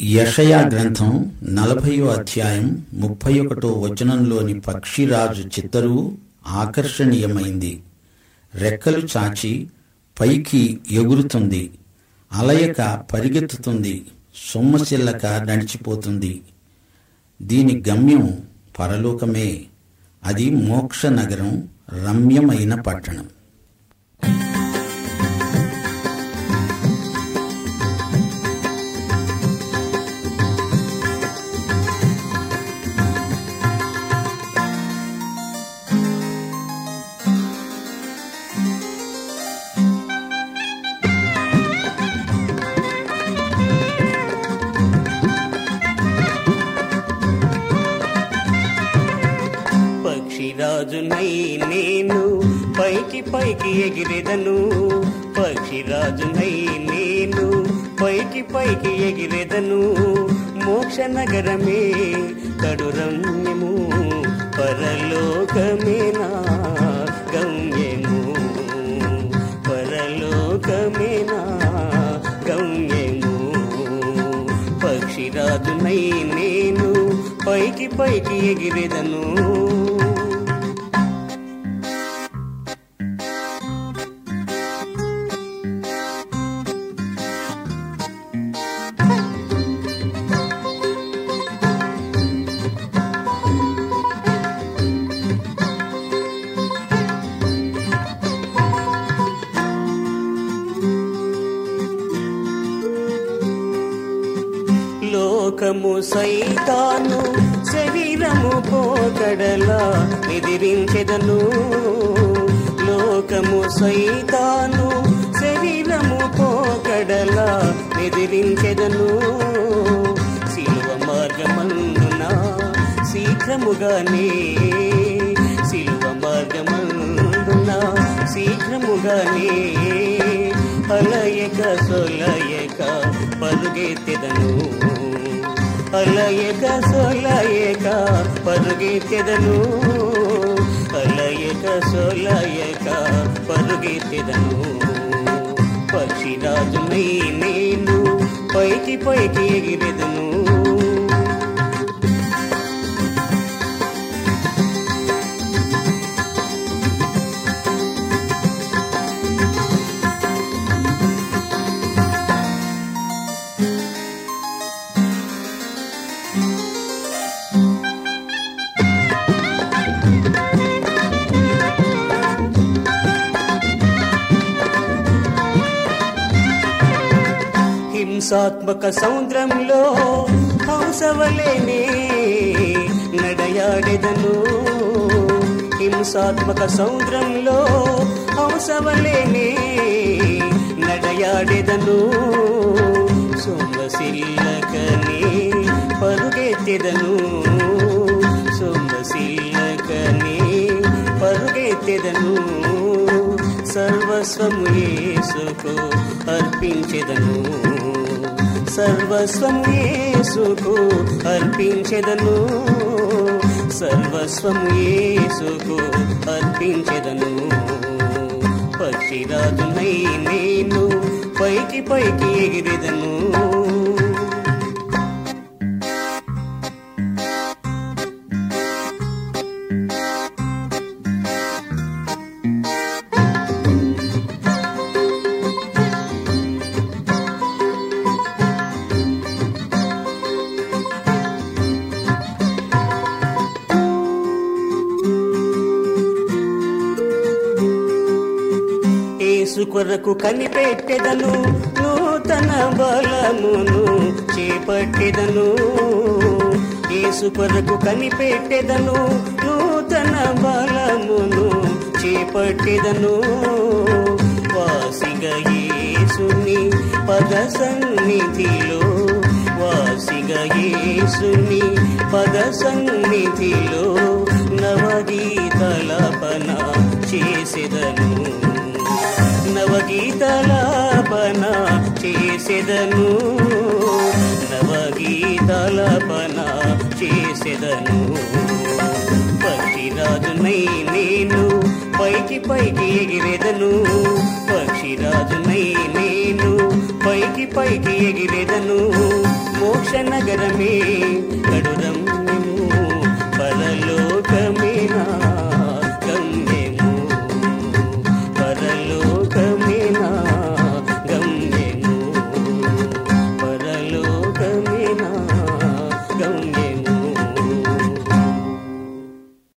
యషయా గ్రంథం నలభయో అధ్యాయం ముప్పై ఒకటో వచనంలోని పక్షిరాజు చిత్తరువు ఆకర్షణీయమైంది రెక్కలు చాచి పైకి ఎగురుతుంది అలయక పరిగెత్తుతుంది సొమ్మసిల్లక నడిచిపోతుంది దీని గమ్యం పరలోకమే అది మోక్ష నగరం రమ్యమైన పట్టణం పక్షిరాజునై నేను పైకి పైకి ఎగిరెదను పక్షిరాజునై నేను పైకి పైకి ఎగిరెదను మోక్ష నగరమే కడు రమ్యము పరలోకమేనా గమ్యము పరలోకమేనా గమ్యము పక్షిరాజునై నేను పైకి పైకి ఎగిరెదను లోకము సైతాను శరీరము పోకడలా ఎదిరించెదను లోకము సైతాను శరీరము పోకడలా ఎదిరించెదను శిలువ మార్గమందున శీఘ్రముగానే శిలువ మార్గమందున శీఘ్రముగానే అలయక సొలయక పరుగెత్తెదను అలయక సొలయక పరుగెత్తెదను అలయక సొలయక పరుగెత్తెదను పక్షిరాజునై నేను పైకి పైకి ఎగిరెదను హింసాత్మక సముద్రంలో హంసవలేనే నడయాడెదను హింసాత్మక సముద్రంలో హంసవలేనే నడయాడెదను సొమ్మసిల్లకనే పరుగెత్తెదను సొమ్మసిల్లకనే పరుగెత్తెదను సర్వస్వము యేసుకు అర్పించెదను సర్వస్వము యేసుకు అర్పించెదను సర్వస్వము యేసుకు అర్పించెదను పక్షిరాజునై నేను పైకి పైకి ఎగిరెదను యేసు కొరకు కనిపెట్టెదను నూతన బలమును చేపట్టెదను యేసు కొరకు కనిపెట్టెదను నూతన బలమును చేపట్టెదను వాసిగా యేసుని పద సన్నిధిలో వాసిగా యేసుని పద సన్నిధిలో నవగీతలపన చేసెదను నవగీతలాపన చేసెదను నవగీతలాపన చేసెదను పక్షిరాజునై నేను పైకి పైకి ఎగిరెదను పక్షిరాజునై నేను పైకి పైకి ఎగిరెదను మోక్ష మోక్ష నగరమే కడు